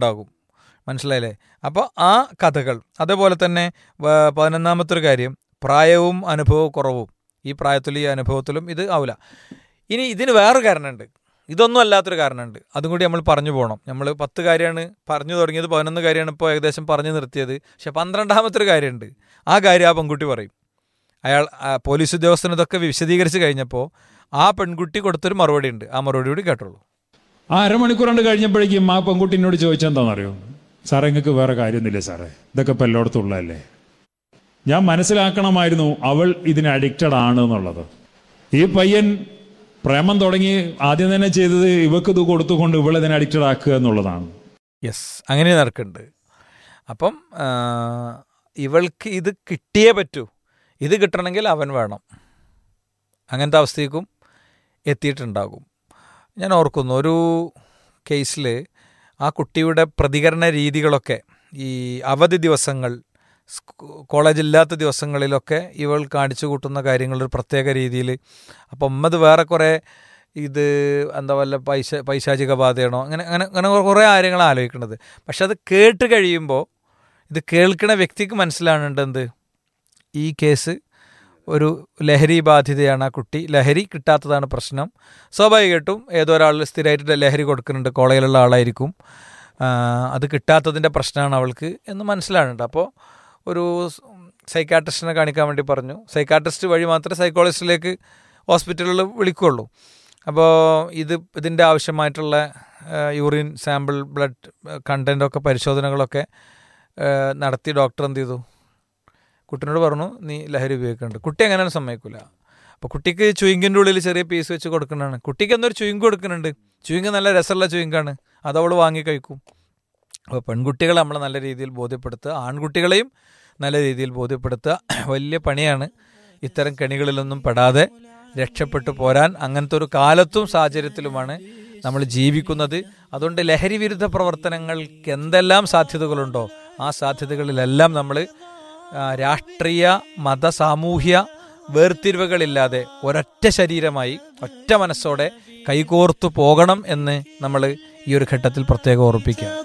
ഉണ്ടാകും മനസ്സിലായില്ലേ അപ്പോൾ ആ കഥകൾ അതേപോലെ തന്നെ വ- പതിനൊന്നാമത്തെ ഒരു കാര്യം പ്രായവും അനുഭവക്കുറവും ഈ പ്രായത്തിലും ഈ അനുഭവത്തിലും ഇത് ആവില്ല ഇനി ഇതിന് വേറെ കാരണമുണ്ട് ഇതൊന്നും അല്ലാത്തൊരു കാരണമുണ്ട് അതും കൂടി നമ്മൾ പറഞ്ഞു പോകണം നമ്മൾ പത്ത് കാര്യമാണ് പറഞ്ഞു തുടങ്ങിയത് പതിനൊന്ന് കാര്യമാണ് ഇപ്പോൾ ഏകദേശം പറഞ്ഞു നിർത്തിയത് പക്ഷെ പന്ത്രണ്ടാമത്തെ ഒരു കാര്യമുണ്ട് ആ കാര്യം ആ പെൺകുട്ടി പറയും അയാൾ ആ പോലീസ് ഉദ്യോഗസ്ഥന് ഇതൊക്കെ വിശദീകരിച്ച് കഴിഞ്ഞപ്പോൾ ആ പെൺകുട്ടി കൊടുത്തൊരു മറുപടി ഉണ്ട് ആ മറുപടി കൂടി കേട്ടോളൂ ആ അരമണിക്കൂർ കൊണ്ട് കഴിഞ്ഞപ്പോഴേക്കും ആ പെൺകുട്ടി എന്നോട് ചോദിച്ചെന്താണെന്നറിയോ സാറേ നിങ്ങൾക്ക് വേറെ കാര്യമൊന്നുമില്ലേ സാറേ ഇതൊക്കെ ഇപ്പം എല്ലായിടത്തും ഉള്ളതല്ലേ ഞാൻ മനസ്സിലാക്കണമായിരുന്നു അവൾ ഇതിന് അഡിക്റ്റഡ് ആണ് എന്നുള്ളത് ഈ പയ്യൻ പ്രേമം തുടങ്ങി ആദ്യം തന്നെ ചെയ്തത് ഇവക്ക് ഇത് കൊടുത്തുകൊണ്ട് ഇവളെ ഇതിന് അഡിക്റ്റഡ് ആക്കുക എന്നുള്ളതാണ് യെസ് അങ്ങനെ നടക്കുന്നുണ്ട് അപ്പം ആ, ഇവൾക്ക് ഇത് കിട്ടിയേ പറ്റൂ ഇത് കിട്ടണമെങ്കിൽ അവൻ വേണം അങ്ങനത്തെ അവസ്ഥയ്ക്കും എത്തിയിട്ടുണ്ടാകും ഞാൻ ഓർക്കുന്നു ഒരു കേസിൽ ആ കുട്ടിയുടെ പ്രതികരണ രീതികളൊക്കെ ഈ അവധി ദിവസങ്ങൾ സ്കൂ- കോളേജില്ലാത്ത ദിവസങ്ങളിലൊക്കെ ഇവൾ കാണിച്ചു കൂട്ടുന്ന കാര്യങ്ങൾ ഒരു പ്രത്യേക രീതിയിൽ അപ്പം അമ്മത് വേറെ കുറേ ഇത് എന്താ വല്ല പൈസ പൈശാചിക ബാധയാണോ അങ്ങനെ അങ്ങനെ അങ്ങനെ കുറേ കാര്യങ്ങൾ ആലോചിക്കുന്നത് പക്ഷെ അത് കേട്ട് കഴിയുമ്പോൾ ഇത് കേൾക്കുന്ന വ്യക്തിക്ക് മനസ്സിലാകുന്നുണ്ട് എന്ത് ഈ കേസ് ഒരു ലഹരി ബാധിതയാണ് ആ കുട്ടി ലഹരി കിട്ടാത്തതാണ് പ്രശ്നം സ്വാഭാവികമായിട്ടും ഏതോ ഒരാൾ സ്ഥിരമായിട്ട് ലഹരി കൊടുക്കുന്നുണ്ട് കോളേജിലുള്ള ആളായിരിക്കും ആ, അത് കിട്ടാത്തതിൻ്റെ പ്രശ്നമാണ് അവൾക്ക് എന്ന് മനസ്സിലാകുന്നുണ്ട് അപ്പോൾ ഒരു സൈക്കാട്രിസ്റ്റിനെ കാണിക്കാൻ വേണ്ടി പറഞ്ഞു സൈക്കാട്രിസ്റ്റ് വഴി മാത്രമേ സൈക്കോളജിസ്റ്റിലേക്ക് ഹോസ്പിറ്റലിൽ വിളിക്കുകയുള്ളൂ അപ്പോൾ ഇത് ഇതിൻ്റെ ആവശ്യമായിട്ടുള്ള യൂറിൻ സാമ്പിൾ ബ്ലഡ് കണ്ടൻറ്റൊക്കെ പരിശോധനകളൊക്കെ ആ, നടത്തി ഡോക്ടർ എന്ത് ചെയ്തു കുട്ടീനോട് പറഞ്ഞു നീ ലഹരി ഉപയോഗിക്കുന്നുണ്ട് കുട്ടി അങ്ങനെയാണ് സമ്മതിക്കില്ല അപ്പോൾ കുട്ടിക്ക് ചുയിങ്കിൻ്റെ ഉള്ളിൽ ചെറിയ പീസ് വെച്ച് കൊടുക്കുന്നതാണ് കുട്ടിക്ക് എന്നൊരു ചുയിങ്ക് കൊടുക്കുന്നുണ്ട് ചുയിങ്ക് നല്ല രസമുള്ള ചുയിങ്കാണ് അത് അവൾ വാങ്ങി കഴിക്കും അപ്പോൾ പെൺകുട്ടികളെ നമ്മൾ നല്ല രീതിയിൽ ബോധ്യപ്പെടുത്തുക ആൺകുട്ടികളെയും നല്ല രീതിയിൽ ബോധ്യപ്പെടുത്തുക വലിയ പണിയാണ് ഇത്തരം കെണികളിലൊന്നും പെടാതെ രക്ഷപ്പെട്ടു പോരാൻ അങ്ങനത്തെ ഒരു കാലത്തും സാഹചര്യത്തിലുമാണ് നമ്മൾ ജീവിക്കുന്നത് അതുകൊണ്ട് ലഹരി വിരുദ്ധ പ്രവർത്തനങ്ങൾക്ക് എന്തെല്ലാം സാധ്യതകളുണ്ടോ ആ സാധ്യതകളിലെല്ലാം നമ്മൾ ആ, രാഷ്ട്രീയ മത സാമൂഹ്യ വേർതിരിവുകളില്ലാതെ ഒരൊറ്റ ശരീരമായി ഒറ്റ മനസ്സോടെ കൈകോർത്തു പോകണം എന്ന് നമ്മൾ ഈ ഒരു ഘട്ടത്തിൽ പ്രത്യേകം ഓർപ്പിക്കുക